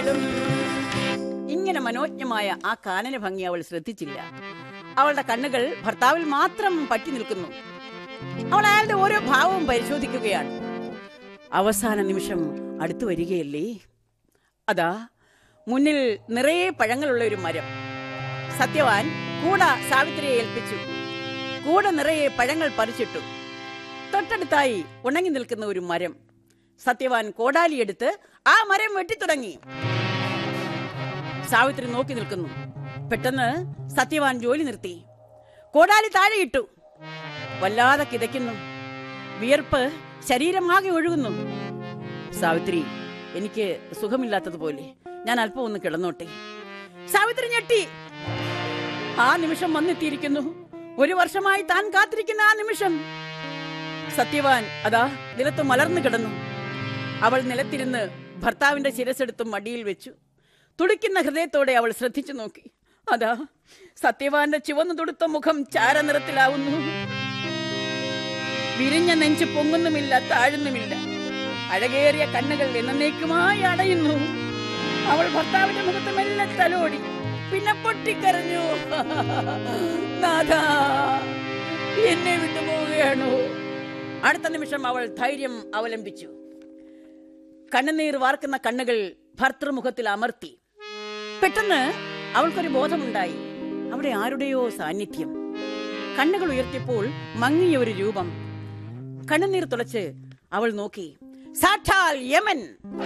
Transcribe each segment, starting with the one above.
വീഴും ഇങ്ങനെ മനോജ്ഞമായ ആ കാനന ഭംഗി അവൾ ശ്രദ്ധിച്ചില്ല അവളുടെ കണ്ണുകൾ ഭർത്താവിൽ മാത്രം പറ്റി നിൽക്കുന്നു അവൾ അയാളുടെ ഓരോ ഭാവവും പരിശോധിക്കുകയാണ് അവസാന നിമിഷം അടുത്തു വരികയല്ലേ അതാ മുന്നിൽ നിറയെ പഴങ്ങളുള്ള ഒരു മരം സത്യവാൻ കൂട സാവിത്രിയെ ഏൽപ്പിച്ചു കൂട നിറയെ പഴങ്ങൾ പറിച്ചിട്ടു തൊട്ടടുത്തായി ഉണങ്ങി നിൽക്കുന്ന ഒരു മരം സത്യവാൻ കോടാലിയെടുത്ത് ആ മരം വെട്ടിത്തുടങ്ങി സാവിത്രി നോക്കി നിൽക്കുന്നു പെട്ടെന്ന് സത്യവാൻ ജോലി നിർത്തി കോടാലി താഴെയിട്ടു വല്ലാതെ കിതയ്ക്കുന്നു വിയർപ്പ് ശരീരമാകെ ഒഴുകുന്നു സാവിത്രി എനിക്ക് സുഖമില്ലാത്തതുപോലെ ഞാൻ അല്പം ഒന്ന് കിടന്നോട്ടെ സാവിത്രി ഞെട്ടി ആ നിമിഷം വന്നെത്തിയിരിക്കുന്നു ഒരു വർഷമായി താൻ കാത്തിരിക്കുന്ന ആ നിമിഷം സത്യവാൻ അതാ നിലത്ത് മലർന്നു കിടന്നു അവൾ നിലത്തിരുന്ന് ഭർത്താവിന്റെ ശിരസെടുത്ത് മടിയിൽ വെച്ചു തുടിക്കുന്ന ഹൃദയത്തോടെ അവൾ ശ്രദ്ധിച്ചു നോക്കി അതാ സത്യവാന്റെ ചുവന്നു തുടുത്ത മുഖം ചാരനിറത്തിലാവുന്നു വിരിഞ്ഞ നെഞ്ച് പൊങ്ങുന്നുമില്ല താഴുന്നുമില്ല അഴകേറിയ കണ്ണുകൾ എന്നേക്കുമായി അടയുന്നു അവൾ ഭർത്താവിന്റെ മുഖത്ത് മെല്ലെ തലോടി പിന്നെ പൊട്ടിക്കരഞ്ഞു നാഥാ എന്നെ വിട്ടുപോവുകയാണോ അടുത്ത നിമിഷം അവൾ ധൈര്യം അവലംബിച്ചു കണ്ണുനീർ വാർക്കുന്ന കണ്ണുകൾ ഭർത്തൃമുഖത്തിൽ അമർത്തി പെട്ടെന്ന് അവൾക്കൊരു ബോധമുണ്ടായി അവിടെ ആരുടെയോ സാന്നിധ്യം കണ്ണുകൾ ഉയർത്തിയപ്പോൾ മങ്ങിയ ഒരു രൂപം കണ്ണുനീർ തുളച്ച് അവൾ നോക്കി സാക്ഷാൽ യമൻ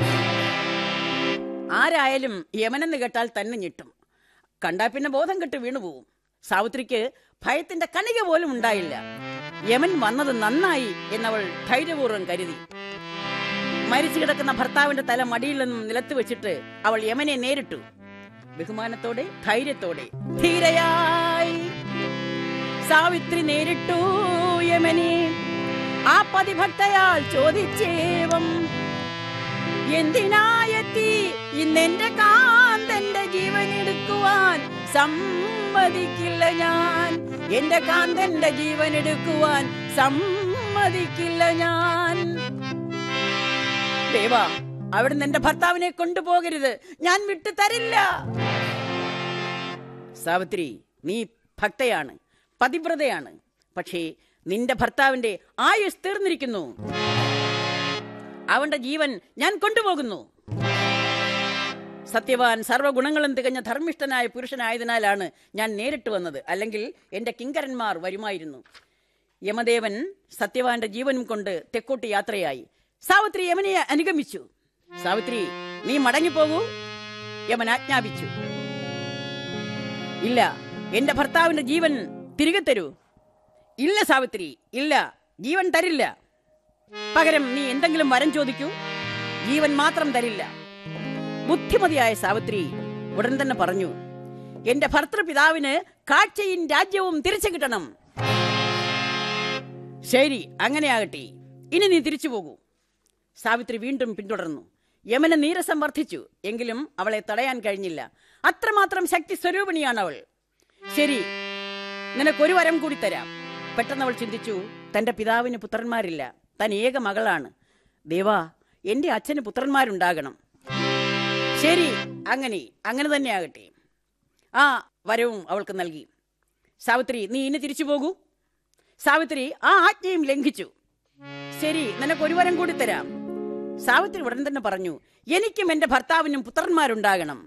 ആരായാലും യമനെന്ന് കേട്ടാൽ തന്നെ ഞെട്ടും കണ്ടാ പിന്നെ ബോധം കെട്ട് വീണുപോകും സാവിത്രിക്ക് ഭയത്തിന്റെ കണിക പോലും ഉണ്ടായില്ല യമൻ വന്നത് നന്നായി എന്നവൾ ധൈര്യപൂർവ്വം കരുതി മരിച്ചു കിടക്കുന്ന ഭർത്താവിന്റെ തല മടിയിൽ നിന്നും നിലത്ത് വെച്ചിട്ട് അവൾ യമനെ നേരിട്ടു ബഹുമാനത്തോടെ ധൈര്യത്തോടെ ധീരയായി സാവിത്രി നേരിട്ടു യമനെ ആ പതിഭക്തയാൾ ചോദിച്ചേവം എന്തിനായെത്തി ഇന്നെന്റെ കാന്തന്റെ ജീവൻ എടുക്കുവാൻ സമ്മതിക്കില്ല ഞാൻ എന്റെ കാന്തന്റെ ജീവൻ എടുക്കുവാൻ സമ്മതിക്കില്ല ഞാൻ ദേവാ അവിടുന്ന് എന്റെ ഭർത്താവിനെ കൊണ്ടുപോകരുത് ഞാൻ വിട്ടു തരില്ല സാവിത്രി നീ ഭക്തയാണ് പതിവ്രതയാണ് പക്ഷേ നിന്റെ ഭർത്താവിന്റെ ആയുസ് തീർന്നിരിക്കുന്നു അവന്റെ ജീവൻ ഞാൻ കൊണ്ടുപോകുന്നു സത്യവാൻ സർവ്വഗുണങ്ങളും തികഞ്ഞ ധർമ്മിഷ്ഠനായ പുരുഷനായതിനാലാണ് ഞാൻ നേരിട്ട് വന്നത് അല്ലെങ്കിൽ എന്റെ കിങ്കരന്മാർ വരുമായിരുന്നു യമദേവൻ സത്യവാന്റെ ജീവനും കൊണ്ട് തെക്കോട്ട് യാത്രയായി സാവിത്രി യമനെ അനുഗമിച്ചു സാവിത്രി നീ മടങ്ങിപ്പോകൂ യമൻ ആജ്ഞാപിച്ചു ഇല്ല എന്റെ ഭർത്താവിന്റെ ജീവൻ തിരികെ തരൂ ഇല്ല സാവിത്രി ഇല്ല ജീവൻ തരില്ല പകരം നീ എന്തെങ്കിലും വരം ചോദിക്കൂ ജീവൻ മാത്രം തരില്ല ബുദ്ധിമതിയായ സാവിത്രി ഉടൻ തന്നെ പറഞ്ഞു എന്റെ ഭർത്തൃപിതാവിന് കാഴ്ചയും രാജ്യവും തിരിച്ചു കിട്ടണം ശരി അങ്ങനെയാകട്ടെ ഇനി നീ തിരിച്ചു പോകൂ സാവിത്രി വീണ്ടും പിന്തുടർന്നു യമന നീരസം വർദ്ധിച്ചു എങ്കിലും അവളെ തടയാൻ കഴിഞ്ഞില്ല അത്രമാത്രം ശക്തി സ്വരൂപിണിയാണ് അവൾ ശരി നിനക്കൊരു വരം കൂടി തരാം പെട്ടെന്ന് അവൾ ചിന്തിച്ചു തന്റെ പിതാവിന് പുത്രന്മാരില്ല താൻ ഏക മകളാണ് ദേവാ എന്റെ അച്ഛന് പുത്രന്മാരുണ്ടാകണം ശരി അങ്ങനെ അങ്ങനെ തന്നെ ആകട്ടെ ആ വരവും അവൾക്ക് നൽകി സാവിത്രി നീ ഇനി തിരിച്ചു പോകൂ സാവിത്രി ആ ആജ്ഞയും ലംഘിച്ചു ശരി നിനക്ക് ഒരു വരം കൂടി തരാം സാവിത്രി ഉടൻ തന്നെ പറഞ്ഞു എനിക്കും എന്റെ ഭർത്താവിനും പുത്രന്മാരുണ്ടാകണം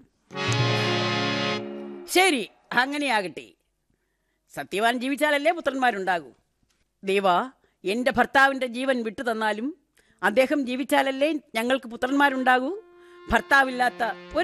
ശരി അങ്ങനെയാകട്ടെ സത്യവാൻ ജീവിച്ചാലല്ലേ പുത്രന്മാരുണ്ടാകൂ ദേവാ എന്റെ ഭർത്താവിന്റെ ജീവൻ വിട്ടു തന്നാലും അദ്ദേഹം ജീവിച്ചാലല്ലേ ഞങ്ങൾക്ക് പുത്രന്മാരുണ്ടാകൂ ഭർത്താവില്ലാത്ത ഒരു